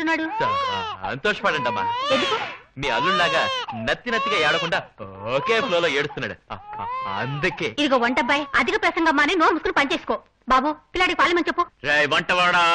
ఏడుస్తున్నట్టున్నాడు సంతోషపడండి అమ్మా ఎందుకు మీ అల్లుళ్ళలాగా నత్తి నత్తిగా ఏడకుండా ఒకే ఫ్లోలో ఏడుస్తున్నాడు ఆ, ఆ, అందుకే ఇదిగో వంటబ్బాయి అధిక ప్రసంగం మాని నోరు ముసుకుని పనిచేసుకో బాబు పిల్లాడికి పాలమని చెప్పు రే వంటవాడా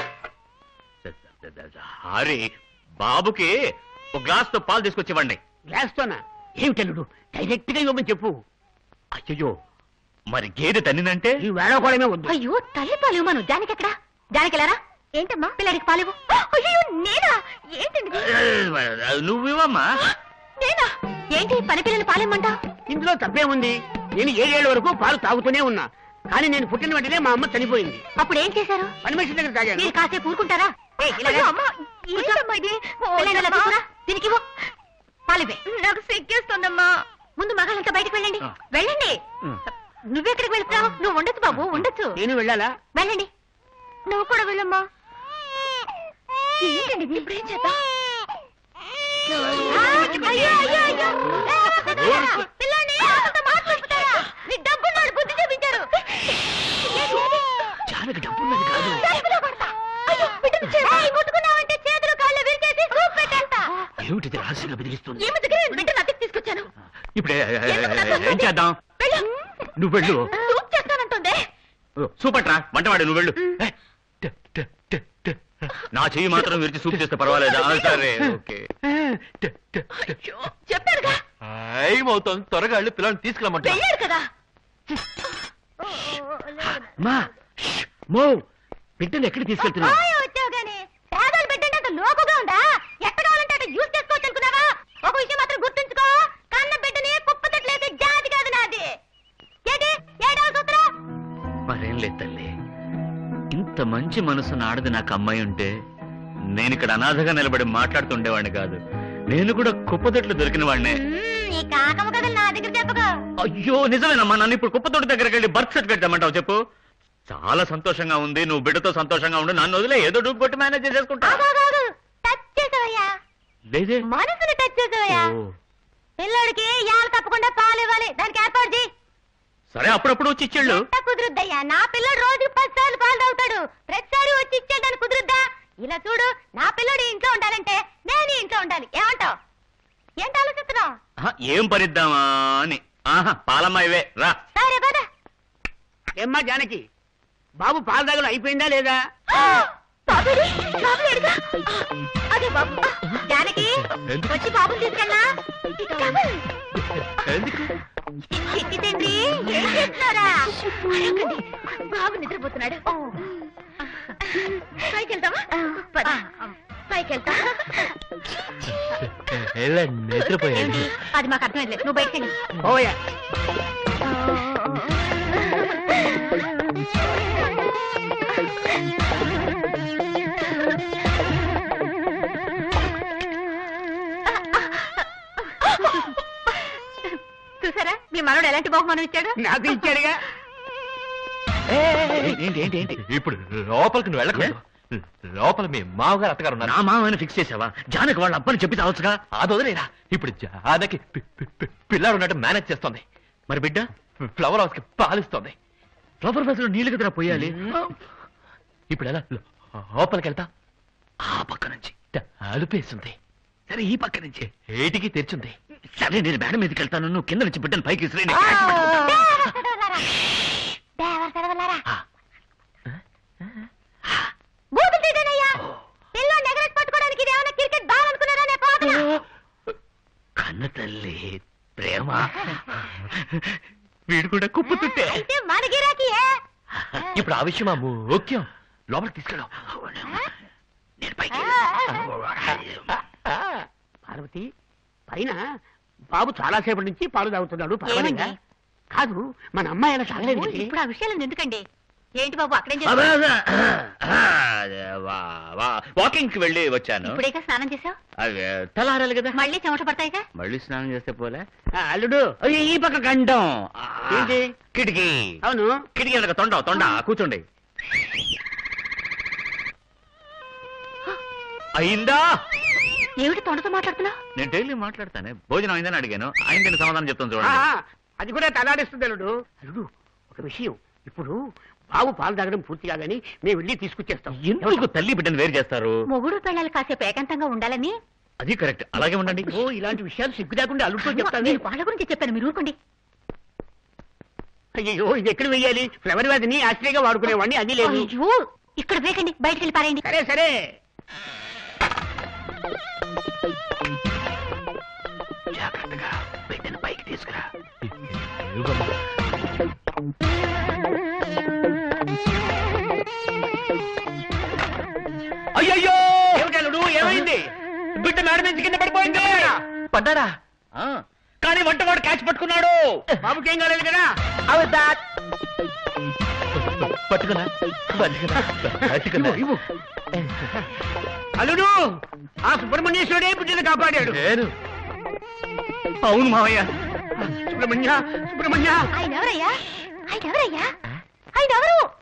హరి బాబుకి ఒక గ్లాస్ తో పాలు తీసుకొచ్చివ్వండి గ్లాస్తోనా ఏమిటల్లుడు డైరెక్ట్ గా ఇవ్వమని చెప్పు అయ్యో మరి గేదె తన్నినంటే ఈ వేళకోవడమే వద్దు అయ్యో తల్లి పాలు ఇవ్వను జానికి ఎక్కడా జానికి వెళ్ళారా ఏంటమ్మా పిల్లాడికి పాలు ఇవ్వు అయ్యో నేనా ఏంటండి ఇది? నువ్వివమ్మా నేనా ఏంటి పని పిల్లలు పాలిమ్మంటా ఇందులో తప్పేముంది నేను ఏడేళ్ల వరకు పాలు తాగుతూనే ఉన్నా కానీ నేను పుట్టిన వెంటనే మా అమ్మ చనిపోయింది అప్పుడు ఏం చేశారు పని మనిషి దగ్గర తాగాను మీరు కాసేపు ఊరుకుంటారా అయ్యో, అమ్మా, ఏంటమ్మా ఇది? పిల్లాడిని అలా తీసుకురా, దీనికి ఇవ్వు. పాలివే నాకు సిగ్గేస్తుందమ్మా ముందు మగాళ్ళంతా బయటకు వెళ్ళండి ఆ. వెళ్ళండి ఉం. నువ్వెక్కడికి వెళ్తున్నావు నువ్వు ఉండొచ్చు బాబు ఉండొచ్చు నేను వెళ్ళాలా వెళ్ళండి నువ్వు కూడా వెళ్ళమ్మా ఏంటండి ఇది? ఇప్పుడు ఏం చేద్దాం ఆ, అయ్యో, అయ్యో, అయ్యో. ఏ, పిల్లాడిని అంత మాట్లాడుతున్నారా? మీ డబ్బున్నాడు బుద్ధి చూపించారు ఏది, ఏది? జానకి డబ్బున్నది కాదు తలుపులో కొడతా. అయ్యో, బిడ్డను చే- ఏయ్, ముట్టుకున్నావంటే చేతులు కాళ్ళు విరిచేసి సూప్ పెట్టేస్తా. ఏమిటిది రహస్యంగా బెదిరిస్తుంది ఈ ముద్దుకి నేను బిడ్డను అతికి తీసుకొచ్చాను ఇప్పుడు ఎందుకు నాకు ఏం వస్తుంది? చేద్దాం వెళ్ళు. నువ్వు వెళ్ళు సూప్ చేస్తానంటుందే సూపట్రా వంటవాడు నువ్వు వెళ్ళు ఏ, ట, ట, ట, ట. నా చెయ్యి మాత్రం విరిచి సూప్ చేస్తే పర్వాలేదా ఆ, సరే ఓకే ట, ట, ట. అయ్యో, చెప్పారుగా ఏమవుతుంది త్వరగా వెళ్ళి పిల్లల్ని తీసుకురమ్మంటా వెళ్ళారు కదా మా మో బిడ్డను ఎక్కడ తీసుకెళ్తున్నావు బాగా వచ్చావు గానీ పేదలు బిడ్డంటే అంత లోకుగా ఉందా ఎట్ట కావాలంటే అట్ట యూజ్ చేసుకోవచ్చు అనుకున్నావా ఒక విషయం మాత్రం గుర్తుంచుకో కన్న బిడ్డని కుప్పతట్లేసే జాతి కాదు నాది ఏంటి ఏడవ సూత్రం మరేం లేదు తల్లి ఇంత మంచి మనసు నాడది నాకు అమ్మాయి ఉంటే నేను ఇక్కడ అనాథగా నిలబడి మాట్లాడుతుండేవాడిని కాదు నేను కూడా కుప్పదొట్లు దొరికిన వాడినే మ్మ్, ఈ కాకమ్మ కథలు నా దగ్గర చెప్పగా అయ్యో నిజమేనమ్మా నన్ను ఇప్పుడు కుప్పతోటి దగ్గరికి వెళ్ళి బర్త్ సర్టిఫికేట్ తెమ్మంటావు చెప్పు చాలా సంతోషంగా ఉంది నువ్వు బిడ్డతో సంతోషంగా ఉండు నన్ను వదిలే ఏదో డూపు కొట్టి మేనేజ్ చేసేసుకుంటా టచ్ చేసావయ్యా లేదే మనసుని టచ్ చేసావయ్యా ఓ. పిల్లోడికి యాలు తప్పకుండా పాలు ఇవ్వాలి దానికి ఏర్పాటు చేయి సరే అప్పుడప్పుడు వచ్చి ఇచ్చేళ్ళు ఎట్ట కుదురుద్దయ్యా నా పిల్లడు రోజు పది సార్లు పాలు తాగుతాడు ప్రతిసారి వచ్చి ఇచ్చేయడానికి కుదురుద్దా ఇలా చూడు నా పిల్లడు ఇంట్లో ఉండాలంటే నేను ఈ ఇంట్లో ఉండాలి ఏమంటావు ఏంటి ఆలోచిస్తున్నావు ఆహా, ఏం పరిద్దామా అని ఆహా పాలమ్మ ఇవే రా సరే పద ఏమ్మా జానకి బాబు పాల దగ్గర అయిపోయిందా లేదా బాబుడి, బాబు ఏడుగా? అదే బాబు జానకి ఎందుకు? వచ్చి బాబుని తీసుకెళ్ళా ఎందుకు చిట్టి తండ్రి ఏం చేస్తున్నారా అరవకండి. బాబు నిద్రపోతున్నాడు పైకి వెళ్తావా పద. పైకి వెళ్తా ఏంటి? అది మాకు అర్థమైంది నువ్వు బయటకు వెళ్ళి పోయా చూసారా మీ మనోడు ఎలాంటి బహుమానం ఇచ్చాడు నాకు ఇచ్చాడుగా ఏంటి ఏంటి ఏంటి ఇప్పుడు లోపలికి నువ్వు వెళ్ళకూడదు లోపల మీ మామగారు అత్తగారు నా ఉన్నారు మామని ఫిక్స్ చేసావా జానకి వాళ్ళ అబ్బని చెప్పి తావచ్చుగా అది వదిలేరా ఇప్పుడు జానకి పి- పి- పి- పిల్లాడు ఉన్నట్టు మేనేజ్ చేస్తుంది మరి బిడ్డ ఫ్లవర్ హౌస్ కి పాలిస్తుంది ఫ్లవర్ బస్ లో నీళ్లు కదరా పోయాలి ఇప్పుడు ఎలా లోపలికి వెళ్తా ఆ పక్క నుంచి అలుపేస్తుంది సరే ఈ పక్క నుంచి ఏటికి తెచ్చుంది సరే నేను మేడం మీదకి వెళ్తాను నువ్వు కింద నుంచి బిడ్డను పైకి విసిరి నేను ఆ! క్యాచ్ పట్టుకుంటా. దేవర చదవలారా. దేవర చదవలారా. బూతులు తీయడనయ్యా. పిల్లోడిని ఎగరేసి పట్టుకోవడానికి ఇది ఏమైనా క్రికెట్ బాల్ అనుకున్నారా నే పోతలా? కన్న తల్లి ప్రేమ వీడు కూడా కుప్పు తుట్టే అయితే మన గిరాకీయే. ఇప్పుడు ఆ విషయం ఆ ముఖ్యం లోపలికి తీసుకెళ్ళు నేను పైకి పార్వతి పైన బాబు చాలా సేపటి నుంచి పాలు తాగుతున్నాడు పర్వాలేదా? ఏమండి? కాదు మన అమ్మాయి అలా తాగలేదు ఓ, ఏంటి? ఇప్పుడు ఆ విషయాలు ఎందుకండి ఏంటి బాబు అక్కడేం అబ్బా, చేస్తావు అబ్బా. అదే, వా- వా- వాకింగ్ కి వెళ్ళి వచ్చాను ఇప్పుడేగా స్నానం చేసావు అదే, తెల్లారాలి కదా మళ్ళీ చెమట పడతాయిగా మళ్ళీ స్నానం చేస్తే పోలే ఆ, అల్లుడు అయ్యో, ఈ పక్క గండం ఆ, ఏంటి? కిటికీ అవును కిటికీ వెనక తొండ తొండ కూర్చోండి అయిందా ఏమిటి తొండతో మాట్లాడుతున్నావు నేను డైలీ మాట్లాడతానే భోజనం అయిందని అడిగాను అయిందని సమాధానం చెప్తాను ఆ, చూడండి అది కూడా తలాడిస్తుంది అల్లుడు అల్లుడు ఒక విషయం ఇప్పుడు బాబు పాలు తాగడం పూర్తి కాగాని మేము వెళ్ళి తీసుకొచ్చేస్తాం ఎందుకు తల్లి బిడ్డను వేరు చేస్తారు మొగుడు పిల్లలు కాసేపు ఏకాంతంగా ఉండాలని అది కరెక్ట్ అలాగే ఉండండి ఓ ఇలాంటి విషయాలు సిగ్గు లేకుండా అల్లుతో చెప్తాను నేను వాళ్ళ గురించి చెప్పాను మీరు ఊరుకోండి అయ్యో ఇది ఎక్కడ వెయ్యాలి ఫ్లవర్ వ్యాధిని ఆశ్రయగా వాడుకునేవాడిని అది లేదు అయ్యో ఇక్కడ వేకండి బయటికి వెళ్ళి పారేయండి సరే సరే జాగ్రత్తగా బిడ్డను పైకి తీసుకురా అయ్యయ్యో ఏమిటి అల్లుడు ఏమైంది బిడ్డ మేడ నుంచి కింద పడిపోయింది పడ్డారా ఆ, కానీ వంటవాడు క్యాచ్ పట్టుకున్నాడు బాబుకేం కాలేదు కదా పట్టుకున్నా పట్టుకున్నా పట్టుకున్నా ఇవ్వు, ఇవ్వు. అల్లుడు ఆ సుబ్రహ్మణ్యేశ్వరుడే బిడ్డను కాపాడాడు నేను అవును మావయ్య సుబ్రహ్మణ్య సుబ్రహ్మణ్య ఆయన ఎవరయ్యా ఆయన ఎవరయ్యా ఆయన ఎవరు